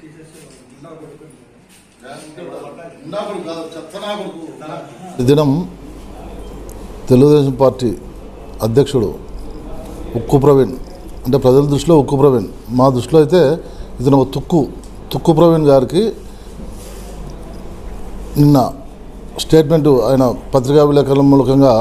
ఈ దినం తెలుగుదేశం పార్టీ అధ్యక్షుడు ఉక్కు ప్రవీణ్ అంటే ప్రజల దృష్టిలో ఉక్కు ప్రవీణ్ మా దృష్టిలో అయితే ఇతను ఒక తుక్కు తుక్కు ప్రవీణ్ గారికి నిన్న స్టేట్మెంట్ ఆయన పత్రికా విలేకరుల మూలకంగా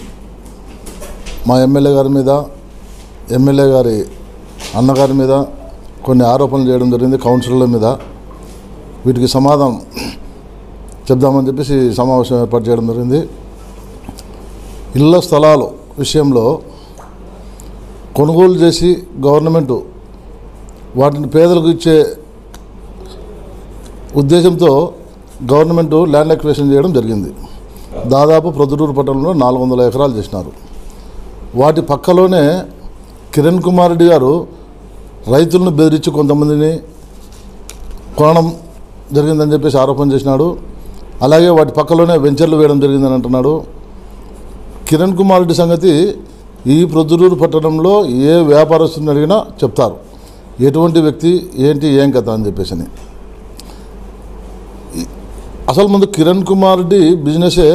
మా ఎమ్మెల్యే గారి మీద ఎమ్మెల్యే గారి అన్నగారి మీద కొన్ని ఆరోపణలు చేయడం జరిగింది కౌన్సిలర్ల మీద వీటికి సమాధానం చెప్దామని చెప్పేసి సమావేశం ఏర్పాటు చేయడం జరిగింది ఇళ్ల స్థలాలు విషయంలో కొనుగోలు చేసి గవర్నమెంట్ వాటిని పేదలకు ఇచ్చే ఉద్దేశంతో గవర్నమెంట్ ల్యాండ్ అక్వేషన్ చేయడం జరిగింది దాదాపు ప్రొద్దుటూరు పట్టణంలో నాలుగు వందల ఎకరాలు చేసినారు వాటి పక్కలోనే కిరణ్ కుమార్ రెడ్డి గారు రైతులను బెదిరించి కొంతమందిని కొనడం జరిగిందని చెప్పేసి ఆరోపణ చేసినాడు అలాగే వాటి పక్కలోనే వెంచర్లు వేయడం జరిగిందని అంటున్నాడు కిరణ్ కుమార్ రెడ్డి సంగతి ఈ ప్రొద్దుటూరు పట్టణంలో ఏ వ్యాపారస్తుని అడిగినా చెప్తారు ఎటువంటి వ్యక్తి ఏంటి ఏం కథ అని చెప్పేసి అని. ఈ- అసలు ముందు కిరణ్ కుమార్ రెడ్డి బిజినెసే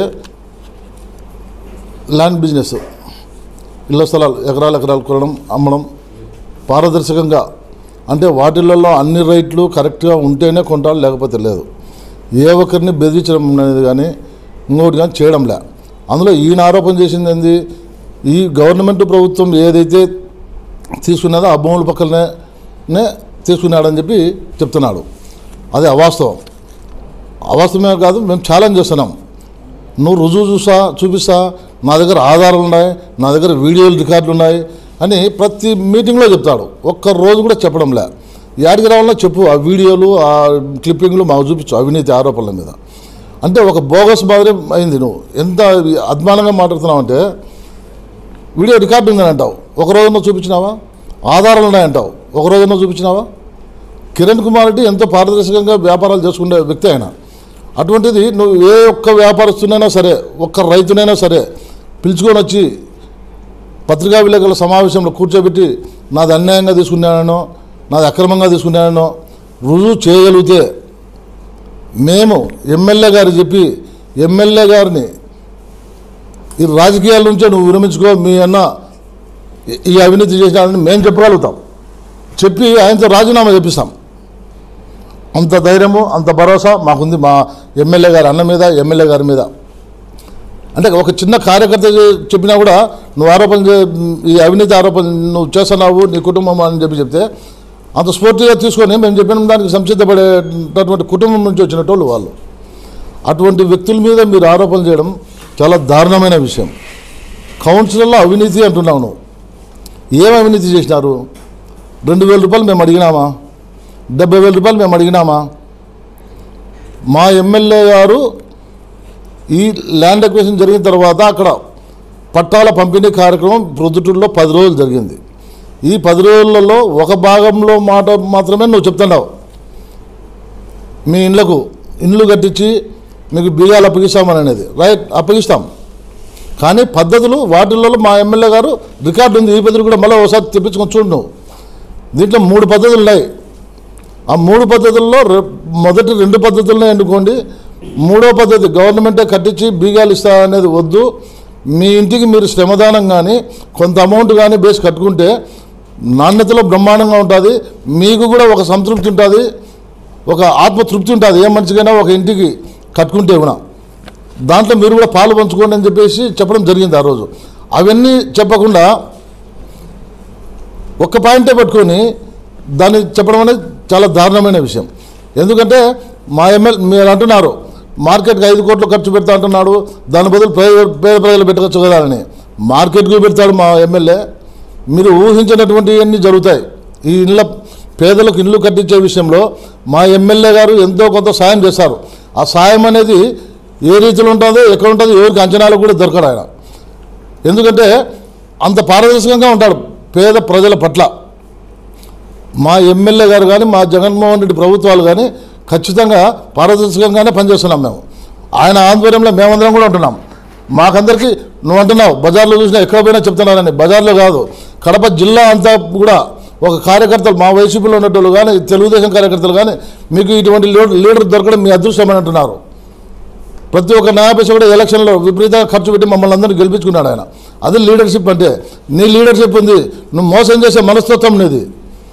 ల్యాండ్ బిజినెస్ ఇళ్ల స్థలాలు ఎకరాలు ఎకరాలు కొనడం అమ్మడం పారదర్శకంగా అంటే వాటిలలో అన్ని రైట్లు కరెక్ట్గా ఉంటేనే కొంటారు లేకపోతే లేదు ఏ ఒక్కరిని బెదిరించడం అనేది కానీ ఇంకోటి కానీ చేయడం లే అందులో ఈయన ఆరోపణ చేసింది ఏంది ఈ గవర్నమెంట్ ప్రభుత్వం ఏదైతే తీసుకున్నదో ఆ భూముల పక్కనే నే తీసుకున్నాడని చెప్పి చెప్తున్నాడు అది అవాస్తవం అవాస్తవమే కాదు మేము ఛాలెంజ్ చేస్తున్నాం నువ్వు రుజువు చూసా చూపిస్తా నా దగ్గర ఆధారాలు ఉన్నాయి నా దగ్గర వీడియోలు రికార్డులు ఉన్నాయి అని ప్రతి మీటింగ్లో చెప్తాడు ఒక్క రోజు కూడా చెప్పడంలే యాడికి రావాలన్నా చెప్పు ఆ వీడియోలు ఆ క్లిప్పింగ్లు మాకు చూపించు అవినీతి ఆరోపణల మీద అంటే ఒక బోగస్ మాదిరి అయింది నువ్వు ఎంత అద్మానంగా మాట్లాడుతున్నావు అంటే వీడియో రికార్డు ఉందని అంటావు ఒక రోజున చూపించినావా ఆధారాలు ఉన్నాయంటావు ఒక రోజున చూపించినావా కిరణ్ కుమార్ రెడ్డి ఎంతో పారదర్శకంగా వ్యాపారాలు చేసుకునే వ్యక్తి ఆయన అటువంటిది నువ్వు ఏ ఒక్క వ్యాపారస్తునైనా సరే ఒక్క రైతునైనా సరే పిలుచుకొని వచ్చి పత్రికా విలేకరుల సమావేశంలో కూర్చోబెట్టి నాది అన్యాయంగా తీసుకున్నానో నాది అక్రమంగా తీసుకున్నానో రుజువు చేయగలిగితే మేము ఎమ్మెల్యే గారు చెప్పి ఎమ్మెల్యే గారిని ఈ రాజకీయాల నుంచే నువ్వు విరమించుకో మీ అన్న ఈ- ఈ అవినీతి చేసినాడని మేము చెప్పగలుగుతాం చెప్పి ఆయనతో రాజీనామా చేపిస్తాం అంత ధైర్యము అంత భరోసా మాకుంది మా ఎమ్మెల్యే గారి అన్న మీద ఎమ్మెల్యే గారి మీద అంటే ఒక చిన్న కార్యకర్త చే- చెప్పినా కూడా నువ్వు ఆరోపణ చే ఈ అవినీతి ఆరోపణ నువ్వు చేస్తున్నావు నీ కుటుంబం అని చెప్పి చెప్తే అంత స్ఫూర్తిగా తీసుకొని మేము చెప్పిన దానికి సంసిద్ధపడేటటువంటి కుటుంబం నుంచి వచ్చినట్టు వాళ్ళు అటువంటి వ్యక్తుల మీద మీరు ఆరోపణలు చేయడం చాలా దారుణమైన విషయం కౌన్సిలర్లో అవినీతి అంటున్నావు నువ్వు ఏం అవినీతి చేసినారు రెండు వేల రూపాయలు మేము అడిగినామా డెబ్బై వేల రూపాయలు మేము అడిగినామా మా ఎమ్మెల్యే గారు ఈ ల్యాండ్ అక్వేషన్ జరిగిన తర్వాత అక్కడ పట్టాల పంపిణీ కార్యక్రమం ప్రొద్దుటూరులో పది రోజులు జరిగింది ఈ పది రోజులలో ఒక భాగంలో మాట మాత్రమే నువ్వు చెప్తున్నావు మీ ఇండ్లకు ఇండ్లు కట్టించి మీకు బీగాలు అప్పగిస్తామని అనేది రైట్ అప్పగిస్తాం కానీ పద్ధతులు వాటిల్లో మా ఎమ్మెల్యే గారు రికార్డు ఉంది ఈ పద్ధతులు కూడా మళ్ళీ ఒకసారి తెప్పించుకొని చూడు నువ్వు దీంట్లో మూడు పద్ధతులు ఉన్నాయి ఆ మూడు పద్ధతుల్లో రె- మొదటి రెండు పద్ధతులనే ఎన్నుకోండి మూడో పద్ధతి గవర్నమెంటే కట్టించి బీగాలు ఇస్తా అనేది వద్దు మీ ఇంటికి మీరు శ్రమదానం కానీ కొంత అమౌంట్ కానీ బేస్ కట్టుకుంటే నాణ్యతలో బ్రహ్మాండంగా ఉంటుంది మీకు కూడా ఒక సంతృప్తి ఉంటుంది ఒక ఆత్మతృప్తి ఉంటుంది ఏ మనిషికైనా ఒక ఇంటికి కట్టుకుంటే కూడా దాంట్లో మీరు కూడా పాలు పంచుకోండి అని చెప్పేసి చెప్పడం జరిగింది ఆ రోజు అవన్నీ చెప్పకుండా ఒక్క పాయింటే పట్టుకొని దాన్ని చెప్పడం అనేది చాలా దారుణమైన విషయం ఎందుకంటే మా ఎమ్మెల్యే మీరు అంటున్నారు మార్కెట్కి ఐదు కోట్లు ఖర్చు పెడతా అంటున్నాడు దాని బదులు పేద పేద ప్రజలు పెట్టవచ్చు కదా అని మార్కెట్కి పెడతాడు మా ఎమ్మెల్యే మీరు ఊహించినటువంటి అన్నీ జరుగుతాయి ఈ ఇళ్ళ పేదలకు ఇల్లు కట్టించే విషయంలో మా ఎమ్మెల్యే గారు ఎంతో కొంత సాయం చేస్తారు ఆ సాయం అనేది ఏ రీతిలో ఉంటుందో ఎక్కడ ఉంటుందో ఎవరికి అంచనాలు కూడా దొరకడు ఆయన ఎందుకంటే అంత పారదర్శకంగా ఉంటాడు పేద ప్రజల పట్ల మా ఎమ్మెల్యే గారు కానీ మా జగన్మోహన్ రెడ్డి ప్రభుత్వాలు కానీ ఖచ్చితంగా పారదర్శకంగానే పనిచేస్తున్నాం మేము ఆయన ఆధ్వర్యంలో మేమందరం కూడా ఉంటున్నాం మాకందరికీ నువ్వు అంటున్నావు బజార్లో చూసినా ఎక్కడ పోయినా చెప్తున్నారని బజార్లో కాదు కడప జిల్లా అంతా కూడా ఒక కార్యకర్తలు మా వైసీపీలో ఉన్నట్టు కానీ తెలుగుదేశం కార్యకర్తలు కానీ మీకు ఇటువంటి లీడర్ లీడర్ దొరకడం మీ అదృష్టం అని అంటున్నారు ప్రతి ఒక్క న్యాయపేస కూడా ఎలక్షన్లో విపరీతంగా ఖర్చు పెట్టి మమ్మల్ని అందరినీ గెలిపించుకున్నాడు ఆయన అది లీడర్షిప్ అంటే నీ లీడర్షిప్ ఉంది నువ్వు మోసం చేసే మనస్తత్వం నీది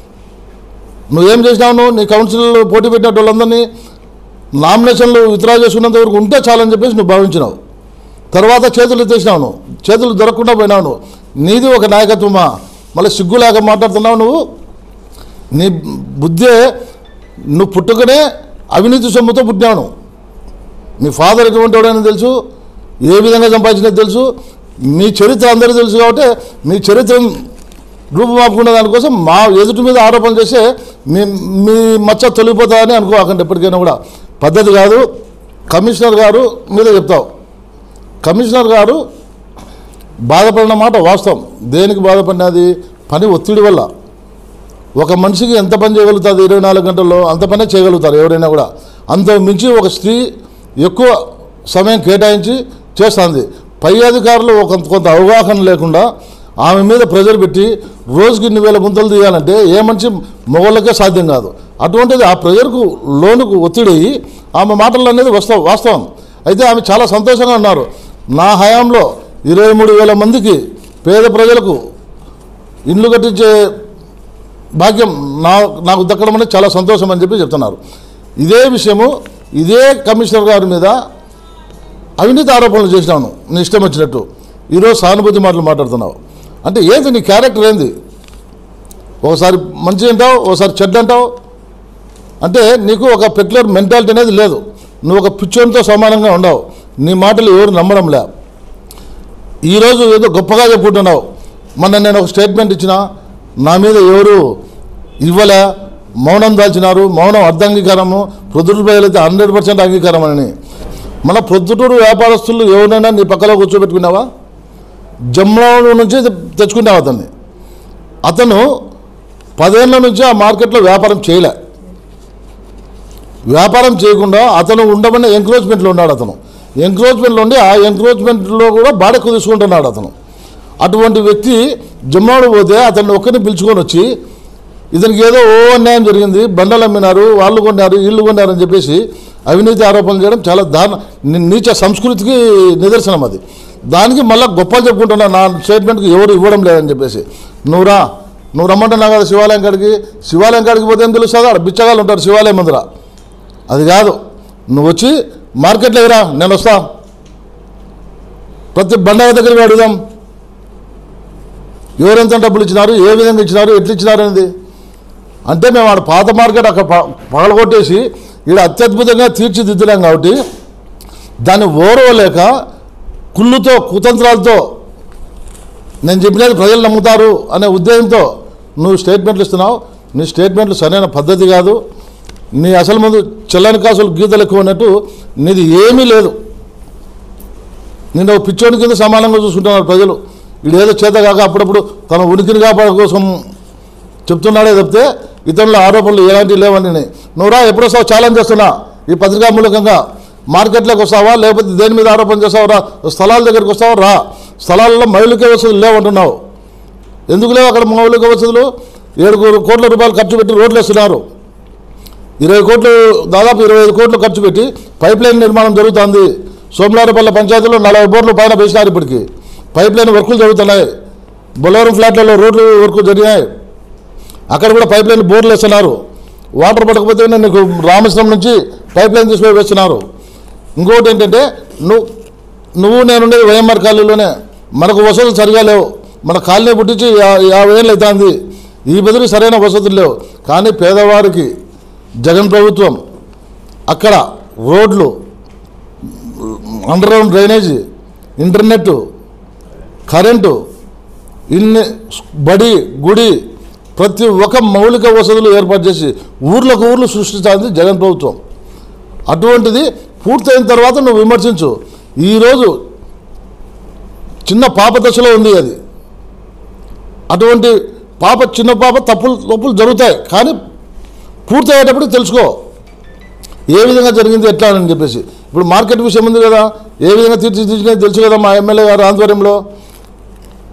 నువ్వేం చేసినావు నువ్వు నీ కౌన్సిల్లో పోటీ పెట్టిన వాళ్ళందరినీ నామినేషన్లు విత్డ్రా చేసుకున్నంత వరకు ఉంటే చాలని చెప్పేసి నువ్వు భావించినావు తర్వాత చేతులు ఎత్తేసినావు నువ్వు చేతులు దొరకకుండా పోయినావు నువ్వు నీది ఒక నాయకత్వమా మళ్ళీ సిగ్గులాగా మాట్లాడుతున్నావు నువ్వు నీ బుద్ధే నువ్వు పుట్టుకనే అవినీతి సొమ్ముతో పుట్టినావు నువ్వు. మీ ఫాదర్ ఎటువంటి వాడని తెలుసు ఏ విధంగా సంపాదించినది తెలుసు మీ చరిత్ర అందరికీ తెలుసు కాబట్టి మీ చరిత్రను రూపుమాపుకునే దానికోసం మా ఎదుటి మీద ఆరోపణలు చేస్తే మీ మీ మచ్చ తొలగిపోతాయని అనుకోకండి ఎప్పటికైనా కూడా పద్ధతి కాదు కమిషనర్ గారు మీద చెప్తావు కమిషనర్ గారు బాధపడిన మాట వాస్తవం దేనికి బాధపడినది పని ఒత్తిడి వల్ల ఒక మనిషికి ఎంత పని చేయగలుగుతుంది ఇరవై నాలుగు గంటల్లో అంత పనే చేయగలుగుతారు ఎవరైనా కూడా అంత మించి ఒక స్త్రీ ఎక్కువ సమయం కేటాయించి చేస్తుంది పై అధికారులు ఒక కొంత అవగాహన లేకుండా ఆమె మీద ప్రెజర్ పెట్టి రోజుకి ఇన్ని వేల గుంతలు తీయాలంటే ఏ మనిషి మొగళ్ళకే సాధ్యం కాదు అటువంటిది ఆ ప్రెజర్కు లోనుకు ఒత్తిడి అయ్యి ఆమె మాటలు అనేది వస్తావు వాస్తవం అయితే ఆమె చాలా సంతోషంగా ఉన్నారు నా హయాంలో ఇరవై మూడు వేల మందికి పేద ప్రజలకు ఇండ్లు కట్టించే భాగ్యం నా నాకు దక్కడం అనేది చాలా సంతోషం అని చెప్పి చెప్తున్నారు ఇదే విషయము ఇదే కమిషనర్ గారి మీద అవినీతి ఆరోపణలు చేసినాను నీ ఇష్టం వచ్చినట్టు ఈరోజు సానుభూతి మాటలు మాట్లాడుతున్నావు అంటే ఏంది నీ క్యారెక్టర్ ఏంది ఒకసారి మంచి అంటావు ఒకసారి చెడ్డ అంటావు అంటే నీకు ఒక పెక్యులర్ మెంటాలిటీ అనేది లేదు నువ్వు ఒక పిచ్చోనితో సమానంగా ఉండవు నీ మాటలు ఎవరు నమ్మడం లే ఈరోజు ఏదో గొప్పగా చెప్పుకుంటున్నావు మొన్న నేను ఒక స్టేట్మెంట్ ఇచ్చిన నా మీద ఎవరు ఇవ్వలే మౌనం దాల్చినారు మౌనం అర్ధాంగీకారము ప్రొద్దుటూరు ప్రజలైతే హండ్రెడ్ పర్సెంట్ అంగీకారం అని మన ప్రొద్దుటూరు వ్యాపారస్తులు ఎవరైనా నీ పక్కలో కూర్చోబెట్టుకున్నావా జమ్లో నుంచి తెచ్చుకున్నావు అతన్ని అతను పదేళ్ల నుంచి ఆ మార్కెట్లో వ్యాపారం చేయలే వ్యాపారం చేయకుండా అతను ఉండమని ఎంక్రోచ్మెంట్లో ఉన్నాడు అతను ఎంక్రోచ్మెంట్లో ఉండి ఆ ఎంక్రోచ్మెంట్లో కూడా బాడెక్కు తీసుకుంటున్నాడు అతను అటువంటి వ్యక్తి జమ్మాడు పోతే అతన్ని ఒక్కరిని పిలుచుకొని వచ్చి ఇతనికి ఏదో ఓ అన్యాయం జరిగింది బండలు అమ్మినారు వాళ్ళు కొన్నారు ఇల్లు కొన్నారు అని చెప్పేసి అవినీతి ఆరోపణలు చేయడం చాలా దారుణ ని- నీచ సంస్కృతికి నిదర్శనం అది దానికి మళ్ళీ గొప్పలు చెప్పుకుంటున్నా నా స్టేట్మెంట్కి ఎవరు ఇవ్వడం లేదని చెప్పేసి నువ్వురా నువ్వు రమ్మంటున్నావు కదా శివాలయం కాడికి శివాలయం కాడికి పోతే ఏం తెలుస్తుందా అక్కడ బిచ్చగాళ్ళు ఉంటారు శివాలయం ముందర అది కాదు నువ్వు వచ్చి మార్కెట్లోకి రా నేను వస్తా ప్రతి బండాయ దగ్గరికి అడుగుదాం ఎవరెంత డబ్బులు ఇచ్చినారు ఏ విధంగా ఇచ్చినారు ఎట్లు ఇచ్చినారు అనేది అంటే మేము ఆడ పాత మార్కెట్ అక్కడ ప- పగలగొట్టేసి ఇక్కడ అత్యద్భుతంగా తీర్చిదిద్దలేం కాబట్టి దాన్ని ఓరవలేక కుళ్ళుతో కుతంత్రాలతో నేను చెప్పినది ప్రజలు నమ్ముతారు అనే ఉద్దేశంతో నువ్వు స్టేట్మెంట్లు ఇస్తున్నావు నీ స్టేట్మెంట్లు సరైన పద్ధతి కాదు నీ అసలు ముందు చెల్లని కాసులు గీతలు ఎక్కువ ఉన్నట్టు నీది ఏమీ లేదు నేను ఒక పిచ్చోని కింద సమానంగా చూసుకుంటున్నారు ప్రజలు వీడేదో చేత కాక అప్పుడప్పుడు తన ఉనికిని కాపాడ కోసం చెప్తున్నాడే తప్పితే ఇతరుల ఆరోపణలు ఎలాంటివి లేవని నేను. నువ్వు రా ఎప్పుడు వస్తావు ఛాలెంజ్ చేస్తున్నా ఈ పత్రికా మూలకంగా మార్కెట్లోకి వస్తావా లేకపోతే దేని మీద ఆరోపణ చేస్తావు రా స్థలాల దగ్గరికి వస్తావా రా స్థలాల్లో మౌలిక వసతులు లేవంటున్నావు ఎందుకు లేవు అక్కడ మౌలిక వసతులు ఏడుగురు కోట్ల రూపాయలు ఖర్చు పెట్టి రోడ్లు వేస్తున్నారు ఇరవై కోట్లు దాదాపు ఇరవై ఐదు కోట్లు ఖర్చు పెట్టి పైప్ లైన్ నిర్మాణం జరుగుతుంది సోమవారపల్లి పంచాయతీలో నలభై బోర్లు పైన వేసినారు ఇప్పటికి పైప్ లైన్ వర్కులు జరుగుతున్నాయి బొలవరం ఫ్లాట్లలో రోడ్లు వర్క్ జరిగినాయి అక్కడ కూడా పైప్ లైన్ బోర్లు వేస్తున్నారు వాటర్ పడకపోతే నీకు రామేశ్వరం నుంచి పైప్ లైన్ తీసుకుని వేస్తున్నారు ఇంకోటి ఏంటంటే నువ్వు నువ్వు నేనుండేది వైఎంఆర్ కాలనీలోనే మనకు వసతులు సరిగా లేవు మన కాలనీ పుట్టించి యా- యాభై ఏళ్ళు అవుతుంది ఈ బదులు సరైన వసతులు లేవు కానీ పేదవారికి జగన్ ప్రభుత్వం అక్కడ రోడ్లు underground drainage internet current ఇన్ని బడి గుడి ప్రతి ఒక్క మౌలిక వసతులు ఏర్పాటు చేసి ఊర్లకు ఊర్లు సృష్టించాలి జగన్ ప్రభుత్వం అటువంటిది పూర్తయిన తర్వాత నువ్వు విమర్శించు ఈరోజు చిన్న పాప దశలో ఉంది అది అటువంటి పాప చిన్న పాప తప్పులు తప్పులు జరుగుతాయి కానీ పూర్తి అయ్యేటప్పుడు తెలుసుకో ఏ విధంగా జరిగింది ఎట్లా అని చెప్పేసి ఇప్పుడు మార్కెట్ విషయం ఉంది కదా ఏ విధంగా తీర్చిదిద్దినది తెలుసు కదా మా ఎమ్మెల్యే గారు ఆధ్వర్యంలో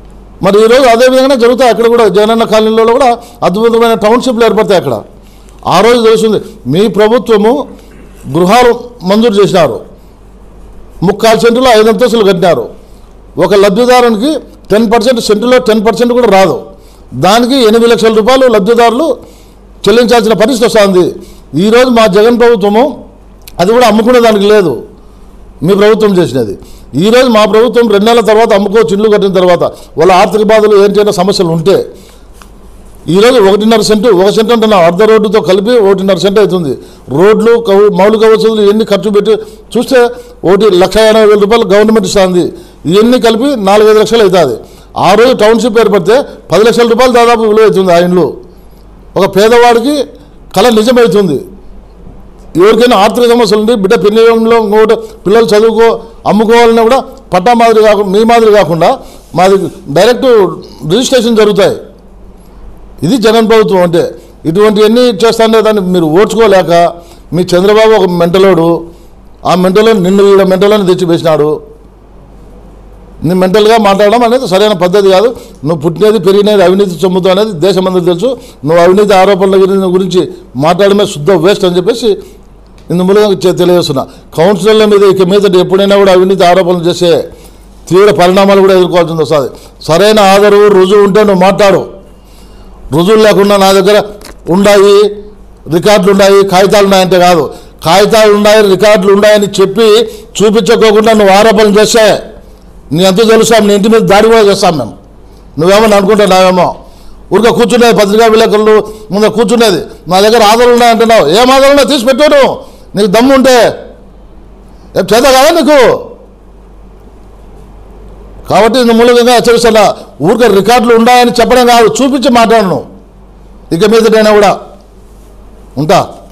మరి ఈరోజు అదే విధంగా జరుగుతాయి అక్కడ కూడా జగనన్న కాలనీలో కూడా అద్భుతమైన టౌన్షిప్లు ఏర్పడతాయి అక్కడ ఆ రోజు తెలుస్తుంది మీ ప్రభుత్వము గృహాలు మంజూరు చేసినారు ముక్కాలు సెంటులో ఐదు అంతస్తులు కట్టినారు ఒక లబ్ధిదారునికి టెన్ పర్సెంట్ సెంటులో టెన్ పర్సెంట్ కూడా రాదు దానికి ఎనిమిది లక్షల రూపాయలు లబ్ధిదారులు చెల్లించాల్సిన పరిస్థితి వస్తుంది ఈరోజు మా జగన్ ప్రభుత్వము అది కూడా అమ్ముకునే దానికి లేదు మీ ప్రభుత్వం చేసినది ఈరోజు మా ప్రభుత్వం రెండు నెలల తర్వాత అమ్ముకోవచ్చు ఇల్లు కట్టిన తర్వాత వాళ్ళ ఆర్థిక బాధలు ఏంటైనా సమస్యలు ఉంటే ఈరోజు ఒకటిన్నర సెంటు ఒక సెంటు అంటున్నా అర్ధ రోడ్డుతో కలిపి ఒకటిన్నర సెంటు అవుతుంది రోడ్లు కౌ- మౌలిక వసతులు ఎన్ని ఖర్చు పెట్టి చూస్తే ఒకటి లక్ష ఎనభై వేల రూపాయలు గవర్నమెంట్ ఇస్తుంది ఇవన్నీ కలిపి నాలుగైదు లక్షలు అవుతుంది ఆ రోజు టౌన్షిప్ ఏర్పడితే పది లక్షల రూపాయలు దాదాపు విలువ అవుతుంది ఆ ఇండ్లు ఒక పేదవాడికి కళ నిజమవుతుంది ఎవరికైనా ఆర్థిక సమస్యలు ఉండి బిడ్డ పెళ్లిలో ఇంకోటి పిల్లలు చదువుకో అమ్ముకోవాలన్నా కూడా పట్టా మాదిరి కాకుండా మీ మాదిరి కాకుండా మాది డైరెక్ట్ రిజిస్ట్రేషన్ జరుగుతాయి ఇది జగన్ ప్రభుత్వం అంటే ఇటువంటివన్నీ చేస్తానే దాన్ని మీరు ఓడ్చుకోలేక మీ చంద్రబాబు ఒక మెంటలోడు ఆ మెంటలో నిన్ను వీళ్ళ మెంటలోనే తెచ్చి వేసినాడు నీ మెంటల్గా మాట్లాడడం అనేది సరైన పద్ధతి కాదు నువ్వు పుట్టినది పెరిగినది అవినీతి సొమ్ముతో అనేది దేశమందరికి తెలుసు నువ్వు అవినీతి ఆరోపణల గురించి- గురించి మాట్లాడమే శుద్ధ వేస్ట్ అని చెప్పేసి ఇందు మూలంగా చె- తెలియజేస్తున్నా కౌన్సిలర్ల మీద ఇక మీద ఎప్పుడైనా కూడా అవినీతి ఆరోపణలు చేసే తీవ్ర పరిణామాలు కూడా ఎదుర్కోవాల్సింది వస్తుంది సరైన ఆధారు రుజువు ఉంటే నువ్వు మాట్లాడు రుజువులు లేకుండా నా దగ్గర ఉన్నాయి రికార్డులు ఉన్నాయి కాగితాలు ఉన్నాయంటే కాదు కాగితాలు ఉన్నాయి రికార్డులు ఉన్నాయని చెప్పి చూపించుకోకుండా నువ్వు ఆరోపణలు చేస్తే నీ ఎంత తెలుసాం నీ ఇంటి మీద దాడి కూడా చేస్తాం మేము నువ్వేమో అనుకుంటా నావేమో ఊరికే కూర్చునేది పత్రికా విలేకరులు ముందు కూర్చునేది నా దగ్గర ఆధారాలు ఉన్నాయంటున్నావు ఏం ఆధారాలు ఉన్నాయో తీసి పెట్టాను నీకు దమ్ము ఉంటే ఏం చేత కదా నీకు కాబట్టి ఇందు మూలంగా హెచ్చరిస్తున్నా ఊరికే రికార్డులు ఉన్నాయని చెప్పడం కాదు చూపించి మాట్లాడను ఇక మీదటైనా కూడా ఉంటా